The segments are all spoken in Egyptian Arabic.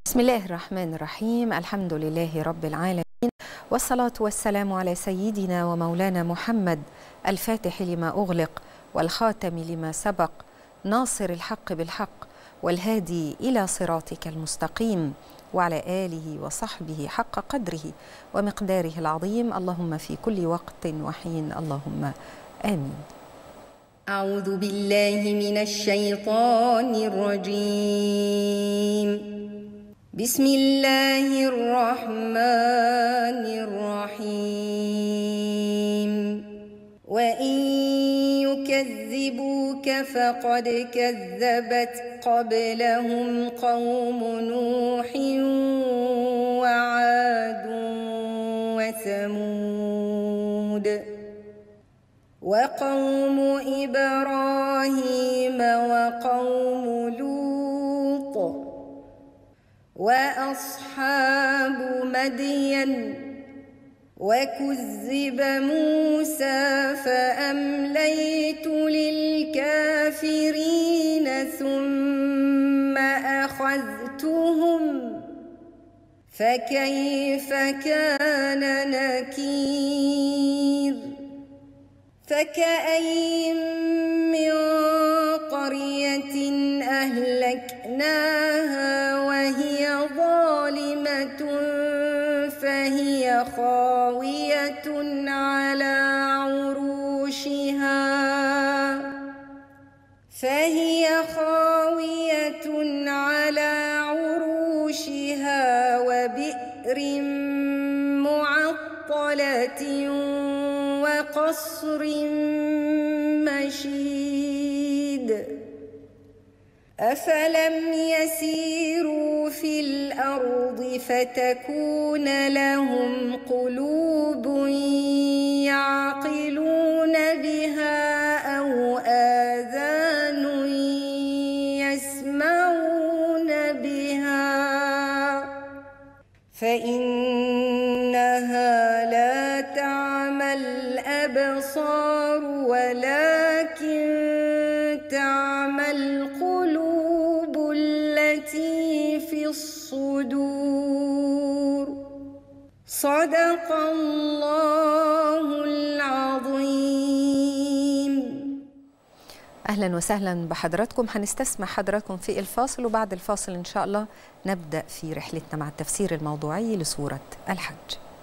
بسم الله الرحمن الرحيم الحمد لله رب العالمين والصلاة والسلام على سيدنا ومولانا محمد الفاتح لما أغلق والخاتم لما سبق ناصر الحق بالحق والهادي إلى صراطك المستقيم وعلى آله وصحبه حق قدره ومقداره العظيم اللهم في كل وقت وحين اللهم آمين أعوذ بالله من الشيطان الرجيم بسم الله الرحمن الرحيم وإن يكذبوك فقد كذبت قبلهم قوم نوح وعاد وثمود وقوم إبراهيم وقوم لوط وأصحاب مدين وكذب موسى فأمليت للكافرين ثم أخذتهم فكيف كان نكير فكأين من قرية أهلكناها وهي ظالمة فهي خاوية على عروشها فهي خاوية على عروشها وبئر معطلة وقصر مشيد أفلم يسيروا في الأرض فتكون لهم قلوب يعقلون بها أو آذان يسمعون بها فإنها لا تعمى الأبصار ولكن تعمى القلوب التي في الصدور صدق الله العظيم أهلا وسهلا بحضراتكم هنستسمع حضراتكم في الفاصل وبعد الفاصل إن شاء الله نبدأ في رحلتنا مع التفسير الموضوعي لسورة الحج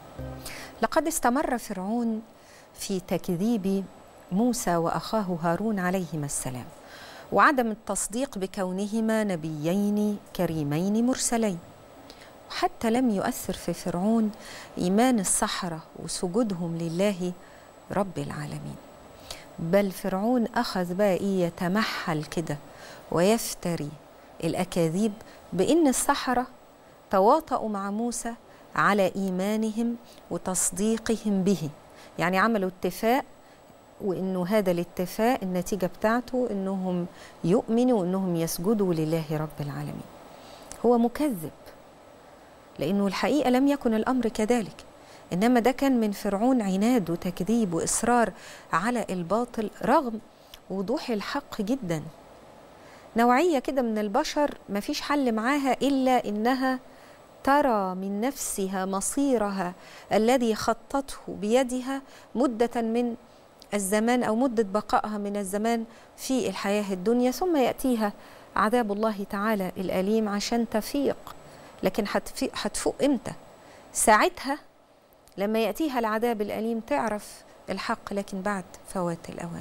لقد استمر فرعون في تكذيب موسى وأخاه هارون عليهما السلام وعدم التصديق بكونهما نبيين كريمين مرسلين وحتى لم يؤثر في فرعون إيمان السحرة وسجودهم لله رب العالمين بل فرعون أخذ بقى إيه يتمحل كده ويفتري الأكاذيب بإن السحرة تواطؤوا مع موسى على إيمانهم وتصديقهم به يعني عملوا اتفاق وإنه هذا الاتفاق النتيجة بتاعته إنهم يؤمنوا وإنهم يسجدوا لله رب العالمين هو مكذب لأنه الحقيقة لم يكن الأمر كذلك إنما ده كان من فرعون عناد وتكذيب وإصرار على الباطل رغم وضوح الحق جدا نوعية كده من البشر ما فيش حل معاها إلا إنها ترى من نفسها مصيرها الذي خطته بيدها مدة من الزمان أو مدة بقائها من الزمان في الحياة الدنيا ثم يأتيها عذاب الله تعالى الأليم عشان تفيق لكن هتفوق إمتى؟ ساعتها لما يأتيها العذاب الأليم تعرف الحق لكن بعد فوات الأوان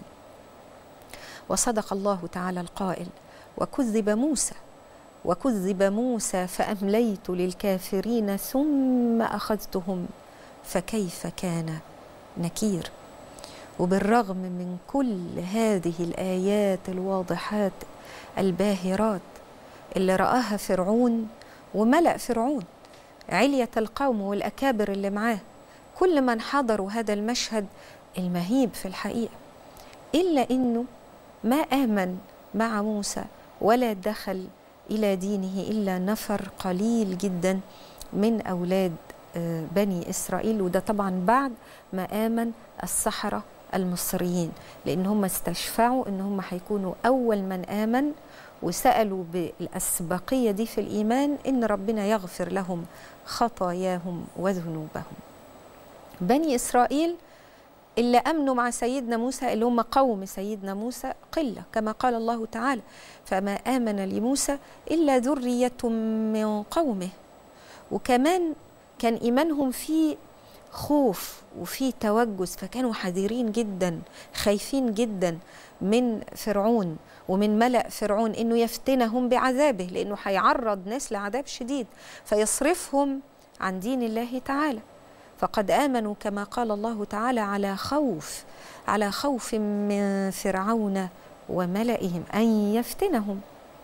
وصدق الله تعالى القائل وكذب موسى وكذب موسى فأمليت للكافرين ثم أخذتهم فكيف كان نكير وبالرغم من كل هذه الآيات الواضحات الباهرات اللي رآها فرعون وملأ فرعون علية القوم والأكابر اللي معاه كل من حضروا هذا المشهد المهيب في الحقيقة إلا أنه ما آمن مع موسى ولا دخل إلى دينه إلا نفر قليل جدا من أولاد بني إسرائيل وده طبعا بعد ما آمن السحرة المصريين لأن هم استشفعوا أن هم هيكونوا أول من آمن وسألوا بالأسبقية دي في الإيمان إن ربنا يغفر لهم خطاياهم وذنوبهم بني إسرائيل اللي امنوا مع سيدنا موسى اللي هم قوم سيدنا موسى قله كما قال الله تعالى فما امن لموسى الا ذريه من قومه وكمان كان ايمانهم فيه خوف وفي توجس فكانوا حذرين جدا خايفين جدا من فرعون ومن ملأ فرعون انه يفتنهم بعذابه لانه هيعرض ناس لعذاب شديد فيصرفهم عن دين الله تعالى فقد امنوا كما قال الله تعالى على خوف على خوف من فرعون وملئهم ان يفتنهم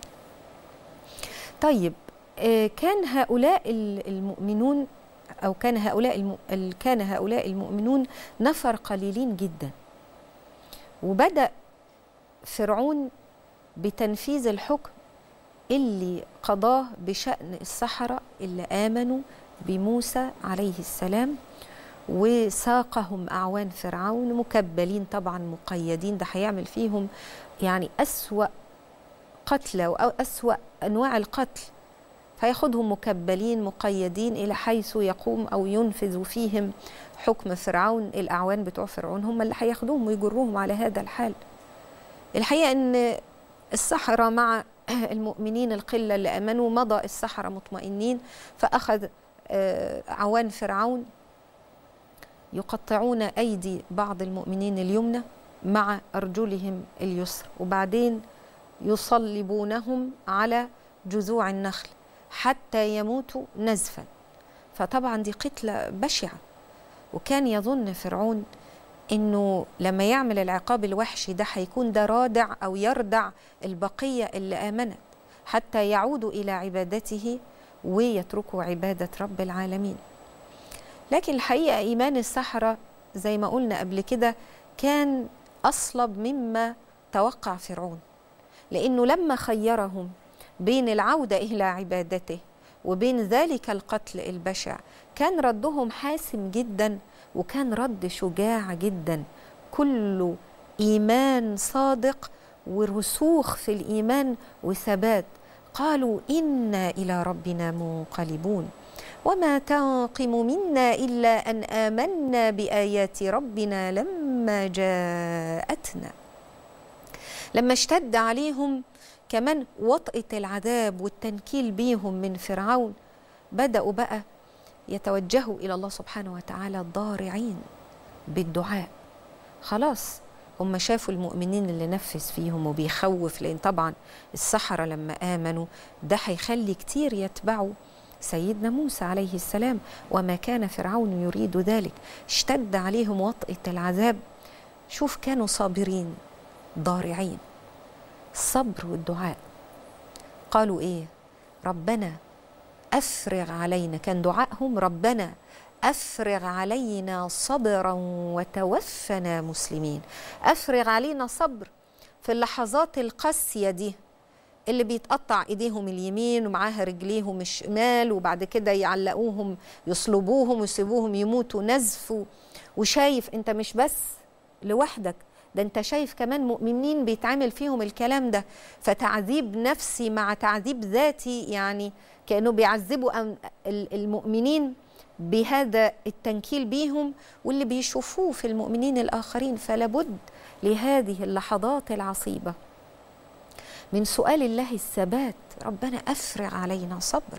طيب كان هؤلاء المؤمنون او كان هؤلاء الم... كان هؤلاء المؤمنون نفر قليلين جدا وبدا فرعون بتنفيذ الحكم اللي قضاه بشان السحره اللي امنوا بموسى عليه السلام وساقهم أعوان فرعون مكبلين طبعا مقيدين ده هيعمل فيهم يعني أسوأ قتلى أو أسوأ أنواع القتل فياخدهم مكبلين مقيدين إلى حيث يقوم أو ينفذ فيهم حكم فرعون الأعوان بتوع فرعون هم اللي هياخدوهم ويجروهم على هذا الحال الحقيقة أن السحرة مع المؤمنين القلة اللي أمنوا مضى السحرة مطمئنين فأخذ عوان فرعون يقطعون ايدي بعض المؤمنين اليمنى مع ارجلهم اليسرى وبعدين يصلبونهم على جذوع النخل حتى يموتوا نزفا فطبعا دي قتله بشعه وكان يظن فرعون انه لما يعمل العقاب الوحشي ده هيكون ده رادع او يردع البقيه اللي امنت حتى يعودوا الى عبادته ويتركوا عبادة رب العالمين لكن الحقيقة إيمان السحرة زي ما قلنا قبل كده كان أصلب مما توقع فرعون لأنه لما خيرهم بين العودة إلى عبادته وبين ذلك القتل البشع كان ردهم حاسم جدا وكان رد شجاع جدا كله إيمان صادق ورسوخ في الإيمان وثبات قالوا انا الى ربنا منقلبون وما تنقم منا الا ان امنا بايات ربنا لما جاءتنا لما اشتد عليهم كمان وطئه العذاب والتنكيل بيهم من فرعون بداوا بقى يتوجهوا الى الله سبحانه وتعالى ضارعين بالدعاء خلاص هم شافوا المؤمنين اللي نفذ فيهم وبيخوف لان طبعا السحره لما امنوا ده هيخلي كتير يتبعوا سيدنا موسى عليه السلام وما كان فرعون يريد ذلك اشتد عليهم وطئه العذاب شوف كانوا صابرين ضارعين الصبر والدعاء قالوا ايه ربنا افرغ علينا كان دعائهم ربنا افرغ علينا صبرا وتوفنا مسلمين افرغ علينا صبر في اللحظات القاسيه دي اللي بيتقطع ايديهم اليمين ومعاها رجليهم الشمال وبعد كده يعلقوهم يصلبوهم ويسيبوهم يموتوا نزف وشايف انت مش بس لوحدك ده انت شايف كمان مؤمنين بيتعامل فيهم الكلام ده فتعذيب نفسي مع تعذيب ذاتي يعني كانه بيعذبوا المؤمنين بهذا التنكيل بيهم واللي بيشوفوه في المؤمنين الآخرين فلابد لهذه اللحظات العصيبة من سؤال الله الثبات ربنا أفرغ علينا صبر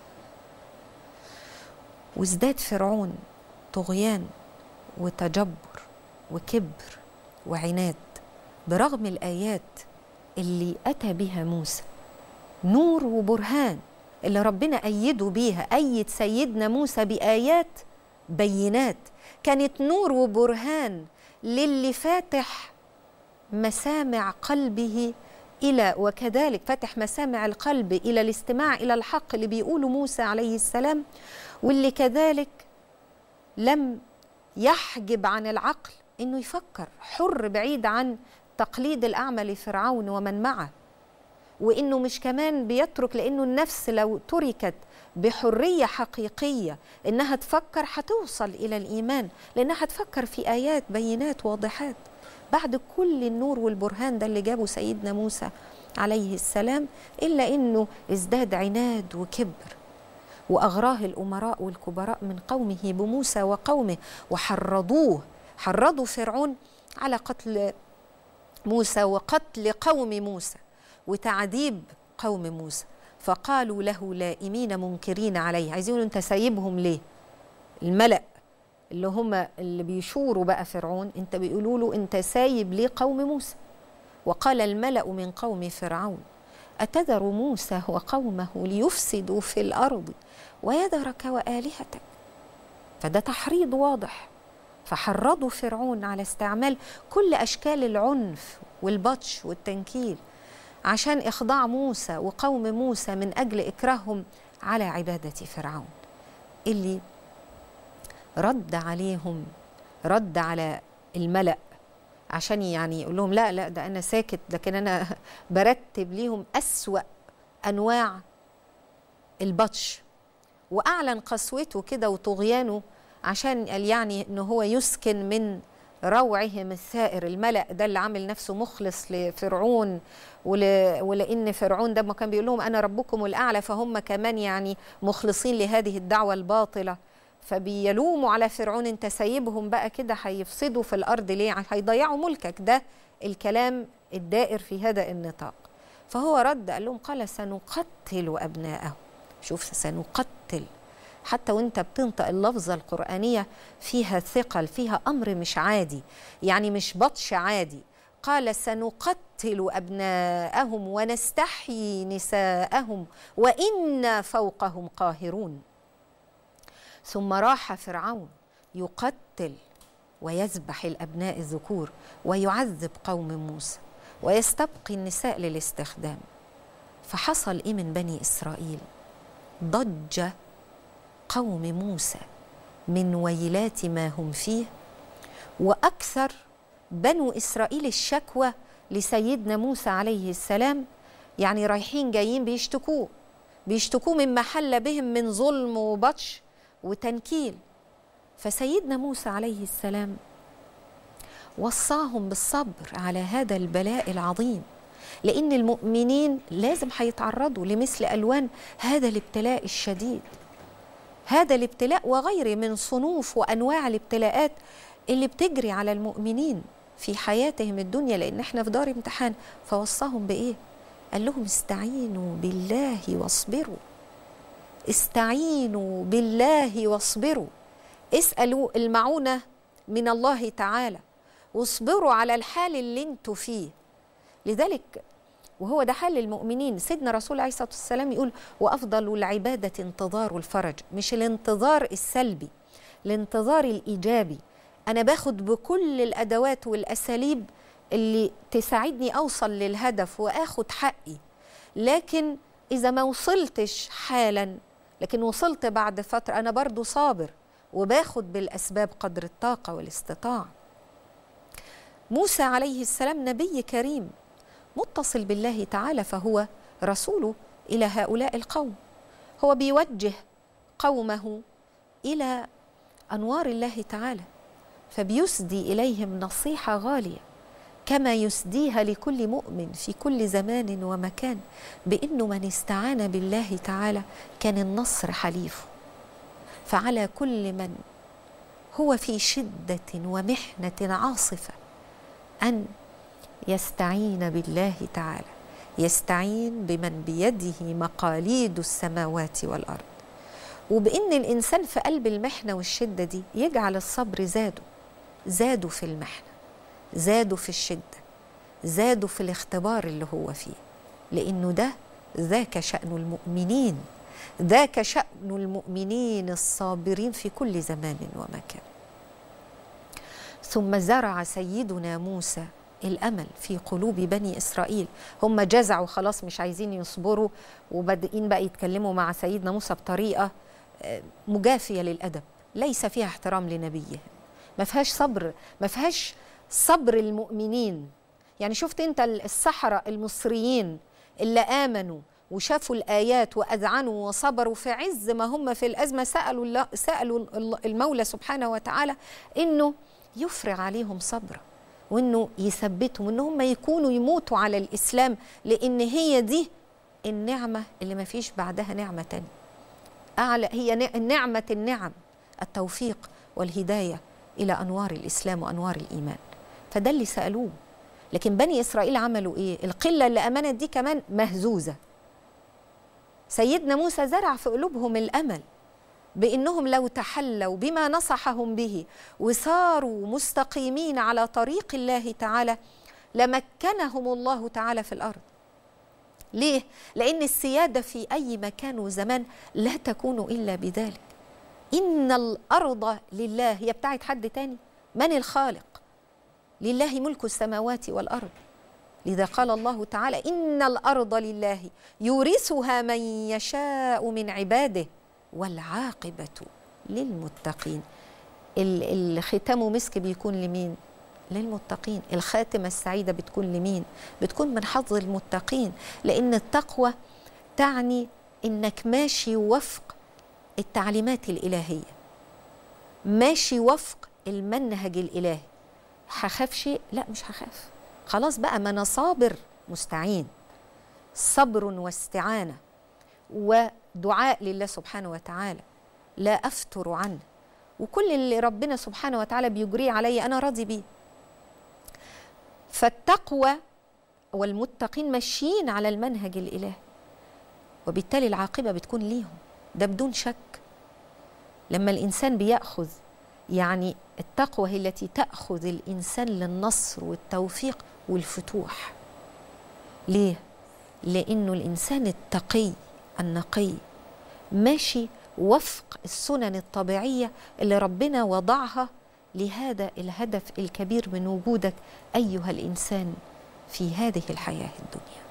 وازداد فرعون طغيان وتجبر وكبر وعناد برغم الآيات اللي أتى بها موسى نور وبرهان اللي ربنا أيده بيها أيد سيدنا موسى بآيات بينات كانت نور وبرهان للي فاتح مسامع قلبه إلى وكذلك فتح مسامع القلب إلى الاستماع إلى الحق اللي بيقوله موسى عليه السلام واللي كذلك لم يحجب عن العقل إنه يفكر حر بعيد عن تقليد الأعمى لفرعون ومن معه وانه مش كمان بيترك لانه النفس لو تركت بحريه حقيقيه انها تفكر هتوصل الى الايمان لانها هتفكر في ايات بينات واضحات بعد كل النور والبرهان ده اللي جابه سيدنا موسى عليه السلام إلا أنه ازداد عناد وكبر وأغراه الأمراء والكبراء من قومه بموسى وقومه وحرضوه حرضوا فرعون على قتل موسى وقتل قوم موسى وتعذيب قوم موسى فقالوا له لائمين منكرين عليه عايزين يقولوا انت سايبهم ليه الملأ اللي هم اللي بيشوروا بقى فرعون انت بيقولوا له انت سايب ليه قوم موسى وقال الملأ من قوم فرعون أتذر موسى وقومه ليفسدوا في الأرض ويذرك وآلهتك فده تحريض واضح فحرضوا فرعون على استعمال كل أشكال العنف والبطش والتنكيل عشان إخضاع موسى وقوم موسى من أجل إكراههم على عبادة فرعون اللي رد عليهم رد على الملأ عشان يعني يقول لهم لا لا ده أنا ساكت لكن أنا برتب ليهم أسوأ أنواع البطش وأعلن قسوته كده وطغيانه عشان قال يعني إن هو يسكن من روعهم الثائر الملأ ده اللي عامل نفسه مخلص لفرعون ول... ولأن فرعون ده ما كان بيقول لهم أنا ربكم الأعلى فهم كمان يعني مخلصين لهذه الدعوة الباطلة فبيلوموا على فرعون انت سايبهم بقى كده هيفسدوا في الارض ليه هيضيعوا ملكك ده الكلام الدائر في هذا النطاق فهو رد قال لهم قال سنقتل ابناءهم شوف سنقتل حتى وانت بتنطق اللفظة القرآنية فيها ثقل فيها أمر مش عادي يعني مش بطش عادي قال سنقتل أبناءهم ونستحيي نساءهم وإنا فوقهم قاهرون ثم راح فرعون يقتل ويذبح الابناء الذكور ويعذب قوم موسى ويستبقي النساء للاستخدام فحصل ايه من بني اسرائيل ضج قوم موسى من ويلات ما هم فيه واكثر بنو اسرائيل الشكوى لسيدنا موسى عليه السلام يعني رايحين جايين بيشتكوه بيشتكوه مما حل بهم من ظلم وبطش وتنكيل فسيدنا موسى عليه السلام وصاهم بالصبر على هذا البلاء العظيم لان المؤمنين لازم هيتعرضوا لمثل الوان هذا الابتلاء الشديد هذا الابتلاء وغيره من صنوف وانواع الابتلاءات اللي بتجري على المؤمنين في حياتهم الدنيا لان احنا في دار امتحان فوصاهم بايه قال لهم استعينوا بالله واصبروا استعينوا بالله واصبروا اسألوا المعونة من الله تعالى واصبروا على الحال اللي انتوا فيه لذلك وهو ده حال المؤمنين سيدنا رسول عليه الصلاة والسلام يقول وأفضل العبادة انتظار الفرج مش الانتظار السلبي الانتظار الإيجابي أنا باخد بكل الأدوات والأساليب اللي تساعدني أوصل للهدف وآخد حقي لكن إذا ما وصلتش حالا لكن وصلت بعد فترة أنا برضو صابر وباخد بالأسباب قدر الطاقة والاستطاعة موسى عليه السلام نبي كريم متصل بالله تعالى فهو رسوله إلى هؤلاء القوم هو بيوجه قومه إلى أنوار الله تعالى فبيسدي إليهم نصيحة غالية كما يسديها لكل مؤمن في كل زمان ومكان بانه من استعان بالله تعالى كان النصر حليفه فعلى كل من هو في شده ومحنه عاصفه ان يستعين بالله تعالى يستعين بمن بيده مقاليد السماوات والارض وبان الانسان في قلب المحنه والشده دي يجعل الصبر زاده زادوا في المحنه زادوا في الشده زادوا في الاختبار اللي هو فيه لانه ده ذاك شان المؤمنين ذاك شان المؤمنين الصابرين في كل زمان ومكان ثم زرع سيدنا موسى الامل في قلوب بني اسرائيل هم جزعوا خلاص مش عايزين يصبروا وبادئين بقى يتكلموا مع سيدنا موسى بطريقه مجافيه للادب ليس فيها احترام لنبيه ما فيهاش صبر ما فيهاش صبر المؤمنين يعني شفت انت السحرة المصريين اللي آمنوا وشافوا الآيات وأذعنوا وصبروا في عز ما هم في الأزمة سألوا الله سألوا المولى سبحانه وتعالى إنه يفرغ عليهم صبرا وانه يثبتهم ان هم يكونوا يموتوا على الاسلام لان هي دي النعمه اللي ما فيش بعدها نعمه تانية اعلى هي نعمه النعم التوفيق والهدايه الى انوار الاسلام وانوار الايمان فده اللي سالوه لكن بني اسرائيل عملوا ايه القله اللي امنت دي كمان مهزوزه سيدنا موسى زرع في قلوبهم الامل بانهم لو تحلوا بما نصحهم به وصاروا مستقيمين على طريق الله تعالى لمكنهم الله تعالى في الارض ليه لان السياده في اي مكان وزمان لا تكون الا بذلك ان الارض لله هي بتاعت حد تاني من الخالق لله ملك السماوات والارض لذا قال الله تعالى ان الارض لله يورثها من يشاء من عباده والعاقبه للمتقين الختام مسك بيكون لمين للمتقين الخاتمه السعيده بتكون لمين بتكون من حظ المتقين لان التقوى تعني انك ماشي وفق التعليمات الالهيه ماشي وفق المنهج الالهي هخاف شيء لا مش هخاف خلاص بقى ما انا صابر مستعين صبر واستعانه ودعاء لله سبحانه وتعالى لا افتر عنه وكل اللي ربنا سبحانه وتعالى بيجريه علي انا راضي بيه فالتقوى والمتقين ماشيين على المنهج الالهي وبالتالي العاقبه بتكون ليهم ده بدون شك لما الانسان بياخذ يعني التقوى هي التي تاخذ الانسان للنصر والتوفيق والفتوح ليه لانه الانسان التقي النقي ماشي وفق السنن الطبيعيه اللي ربنا وضعها لهذا الهدف الكبير من وجودك ايها الانسان في هذه الحياه الدنيا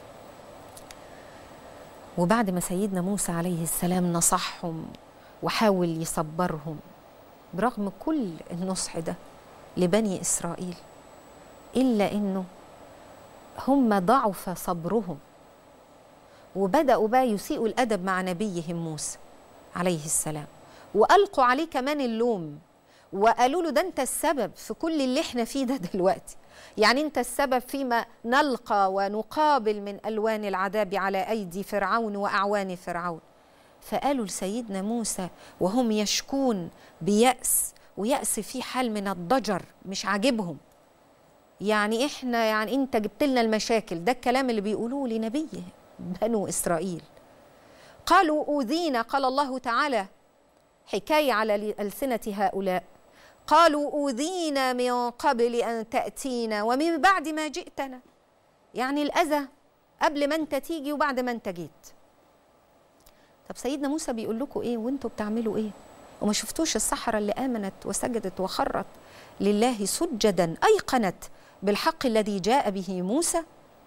وبعد ما سيدنا موسى عليه السلام نصحهم وحاول يصبرهم برغم كل النصح ده لبني اسرائيل الا انه هم ضعف صبرهم وبداوا بقى يسيئوا الادب مع نبيهم موسى عليه السلام والقوا عليه كمان اللوم وقالوا له ده انت السبب في كل اللي احنا فيه ده دلوقتي يعني انت السبب فيما نلقى ونقابل من الوان العذاب على ايدي فرعون واعوان فرعون فقالوا لسيدنا موسى وهم يشكون بيأس ويأس في حال من الضجر مش عاجبهم يعني احنا يعني انت جبت لنا المشاكل ده الكلام اللي بيقولوه لنبيه بنو اسرائيل قالوا اوذينا قال الله تعالى حكايه على السنه هؤلاء قالوا اوذينا من قبل ان تاتينا ومن بعد ما جئتنا يعني الاذى قبل ما انت تيجي وبعد ما انت جيت طب سيدنا موسى بيقول لكم ايه وانتوا بتعملوا ايه وما شفتوش الصحراء اللي امنت وسجدت وخرت لله سجدا ايقنت بالحق الذي جاء به موسى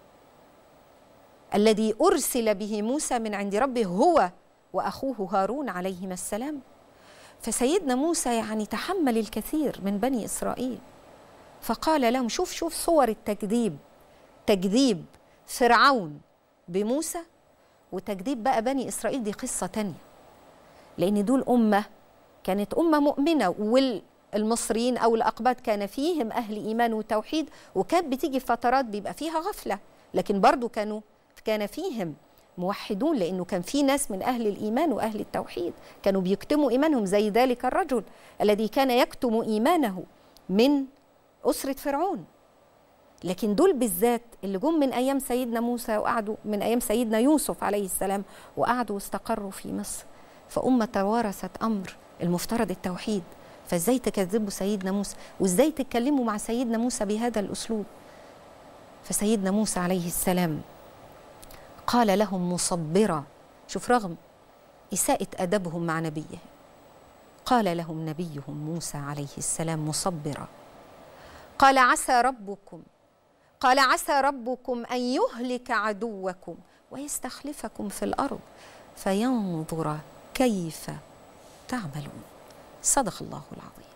الذي ارسل به موسى من عند ربه هو واخوه هارون عليهما السلام فسيدنا موسى يعني تحمل الكثير من بني اسرائيل فقال لهم شوف شوف صور التكذيب تكذيب فرعون بموسى وتكذيب بقى بني اسرائيل دي قصه تانية لان دول امه كانت امه مؤمنه والمصريين او الاقباط كان فيهم اهل ايمان وتوحيد وكانت بتيجي فترات بيبقى فيها غفله لكن برضو كانوا كان فيهم موحدون لانه كان في ناس من اهل الايمان واهل التوحيد كانوا بيكتموا ايمانهم زي ذلك الرجل الذي كان يكتم ايمانه من اسره فرعون لكن دول بالذات اللي جم من ايام سيدنا موسى وقعدوا من ايام سيدنا يوسف عليه السلام وقعدوا واستقروا في مصر فأمة توارثت أمر المفترض التوحيد فازاي تكذبوا سيدنا موسى وازاي تتكلموا مع سيدنا موسى بهذا الأسلوب فسيدنا موسى عليه السلام قال لهم مصبرا شوف رغم إساءة أدبهم مع نبيه قال لهم نبيهم موسى عليه السلام مصبرا قال عسى ربكم قال عسى ربكم أن يهلك عدوكم ويستخلفكم في الأرض فينظر كيف تعملون صدق الله العظيم